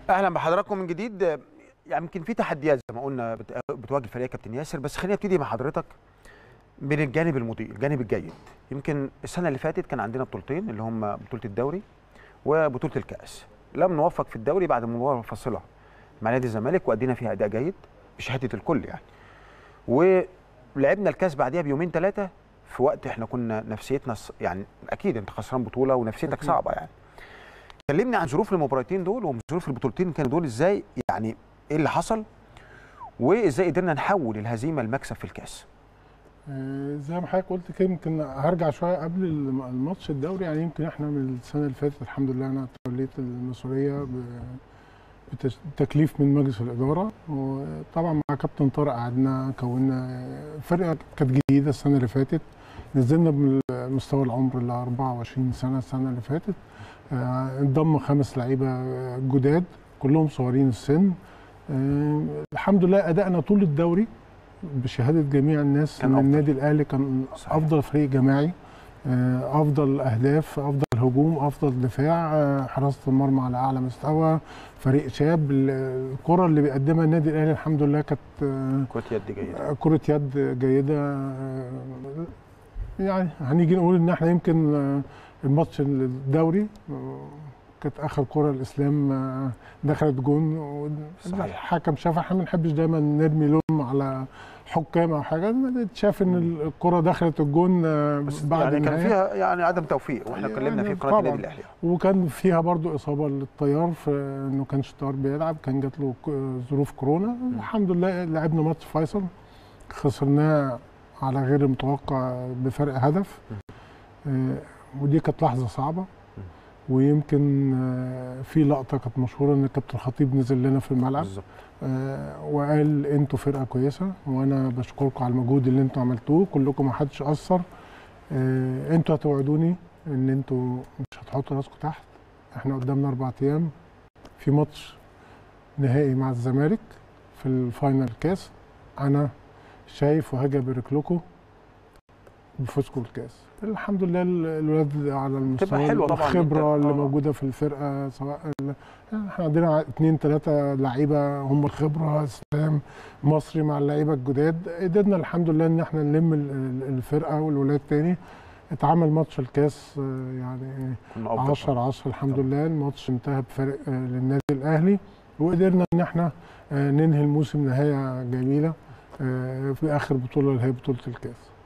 اهلا بحضراتكم من جديد يعني يمكن في تحديات زي ما قلنا بت- بتواجه الفريق يا كابتن ياسر بس خلينا نبتدي مع حضرتك من الجانب المضيء الجانب الجيد يمكن السنه اللي فاتت كان عندنا بطولتين اللي هم بطوله الدوري وبطوله الكاس لم نوفق في الدوري بعد مباراه فاصله مع نادي الزمالك وادينا فيها اداء جيد بشهاده الكل يعني ولعبنا الكاس بعديها بيومين ثلاثه في وقت احنا كنا نفسيتنا ص- يعني اكيد انت خسران بطوله ونفسيتك أكيد. صعبه يعني كلمني عن ظروف المباراتين دول وظروف البطولتين كانوا دول ازاي يعني ايه اللي حصل وازاي قدرنا نحول الهزيمه لمكسب في الكاس آه، زي ما حضرتك قلت كده يمكن هرجع شويه قبل الم- الماتش الدوري يعني يمكن احنا من السنه اللي فاتت الحمد لله انا توليت المسؤوليه ب- بتكليف من مجلس الاداره وطبعا مع كابتن طارق قعدنا كونا فرقه كانت جديده السنه اللي فاتت نزلنا بمستوى العمر ل 24 سنه السنه اللي فاتت آه، انضم خمس لعيبه جداد كلهم صغيرين السن آه، الحمد لله ادائنا طول الدوري بشهاده جميع الناس كان ان أفضل. النادي الاهلي كان صحيح. افضل فريق جماعي آه، افضل اهداف افضل هجوم افضل دفاع آه، حراسه المرمى على اعلى مستوى فريق شاب ال- الكره اللي بيقدمها النادي الاهلي الحمد لله كانت آه، كره يد جيده كرة يد جيدة آه، يعني هنيجي نقول ان احنا يمكن آه، الماتش الدوري آه، كانت اخر كرة الاسلام آه، دخلت جون صحيح. الحكم شاف احنا ما بنحبش دايما نرمي لوم على حكام او حاجه شاف ان الكرة دخلت الجون آه، بس بعد يعني كان النهاية. فيها يعني عدم توفيق واحنا اتكلمنا يعني في قناه طبعاً. النادي الاهلي وكان فيها برضو اصابه للطيار في انه كانش الطيار بيلعب كان جات له ك- ظروف كورونا الحمد لله لعبنا ماتش فيصل خسرناه على غير المتوقع بفرق هدف آه، ودي كانت لحظه صعبه ويمكن آه، في لقطه كانت مشهوره ان الكابتن خطيب نزل لنا في الملعب بالظبط آه، وقال انتوا فرقه كويسه وانا بشكركم على المجهود اللي انتوا عملتوه كلكم ما حدش قصر آه، انتوا هتوعدوني ان انتوا مش هتحطوا راسكم تحت احنا قدامنا اربع ايام في ماتش نهائي مع الزمالك في الفاينل كاس انا شايف وهاجي ابارك لكم بفوزكم بالكاس الحمد لله ال- الولاد على المستوى حلوة طبعاً الخبره جداً. اللي آه. موجوده في الفرقه سواء ال- يعني احنا عندنا اثنين ثلاثه لعيبه هم الخبره اسلام مصري مع اللعيبه الجداد قدرنا الحمد لله ان احنا نلم ال- ال- الفرقه والولاد تاني اتعمل ماتش الكاس آه، يعني كنا افضل 10 10 الحمد طبعاً. لله الماتش انتهى بفرق آه، للنادي الاهلي وقدرنا ان احنا آه، ننهي الموسم نهايه جميله آه، في اخر بطوله اللي هي بطوله الكاس